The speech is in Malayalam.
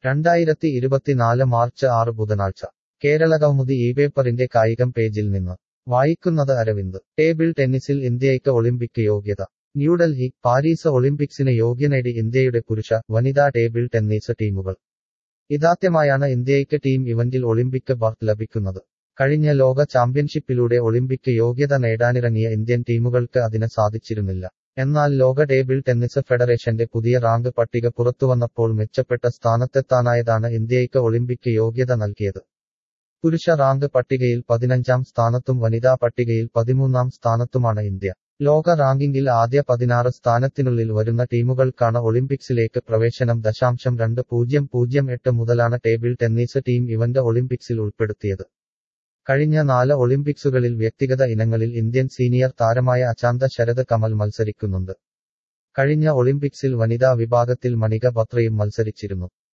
രണ്ടായിരത്തി ഇരുപത്തിനാല് മാർച്ച് ആറ് ബുധനാഴ്ച കേരളകൗമുദി ഈ പേപ്പറിന്റെ കായികം പേജിൽ നിന്ന് വായിക്കുന്നത് അരവിന്ദ് ടേബിൾ ടെന്നീസിൽ ഇന്ത്യയ്ക്ക് ഒളിമ്പിക് യോഗ്യത ന്യൂഡൽഹി പാരീസ് ഒളിമ്പിക്സിന് യോഗ്യനേടി ഇന്ത്യയുടെ പുരുഷ വനിതാ ടേബിൾ ടെന്നീസ് ടീമുകൾ ഇതാദ്യമായാണ് ഇന്ത്യയ്ക്ക് ടീം ഇവന്റിൽ ഒളിമ്പിക് ബർത്ത് ലഭിക്കുന്നത് കഴിഞ്ഞ ലോക ചാമ്പ്യൻഷിപ്പിലൂടെ ഒളിമ്പിക് യോഗ്യത നേടാനിറങ്ങിയ ഇന്ത്യൻ ടീമുകൾക്ക് അതിന് സാധിച്ചിരുന്നില്ല എന്നാൽ ലോക ടേബിൾ ടെന്നീസ് ഫെഡറേഷന്റെ പുതിയ റാങ്ക് പട്ടിക പുറത്തുവന്നപ്പോൾ മെച്ചപ്പെട്ട സ്ഥാനത്തെത്താനായതാണ് ഇന്ത്യയ്ക്ക് ഒളിമ്പിക് യോഗ്യത നൽകിയത് പുരുഷ റാങ്ക് പട്ടികയിൽ പതിനഞ്ചാം സ്ഥാനത്തും വനിതാ പട്ടികയിൽ പതിമൂന്നാം സ്ഥാനത്തുമാണ് ഇന്ത്യ ലോക റാങ്കിങ്ങിൽ ആദ്യ പതിനാറ് സ്ഥാനത്തിനുള്ളിൽ വരുന്ന ടീമുകൾക്കാണ് ഒളിമ്പിക്സിലേക്ക് പ്രവേശനം ദശാംശം രണ്ട് പൂജ്യം പൂജ്യം എട്ട് മുതലാണ് ടേബിൾ ടെന്നീസ് ടീം ഇവന്റ് ഒളിമ്പിക്സിൽ ഉൾപ്പെടുത്തിയത് കഴിഞ്ഞ നാല് ഒളിമ്പിക്സുകളിൽ വ്യക്തിഗത ഇനങ്ങളിൽ ഇന്ത്യൻ സീനിയർ താരമായ അചാന്ത ശരത് കമൽ മത്സരിക്കുന്നുണ്ട് കഴിഞ്ഞ ഒളിമ്പിക്സിൽ വനിതാ വിഭാഗത്തിൽ മണിക ബത്രയും മത്സരിച്ചിരുന്നു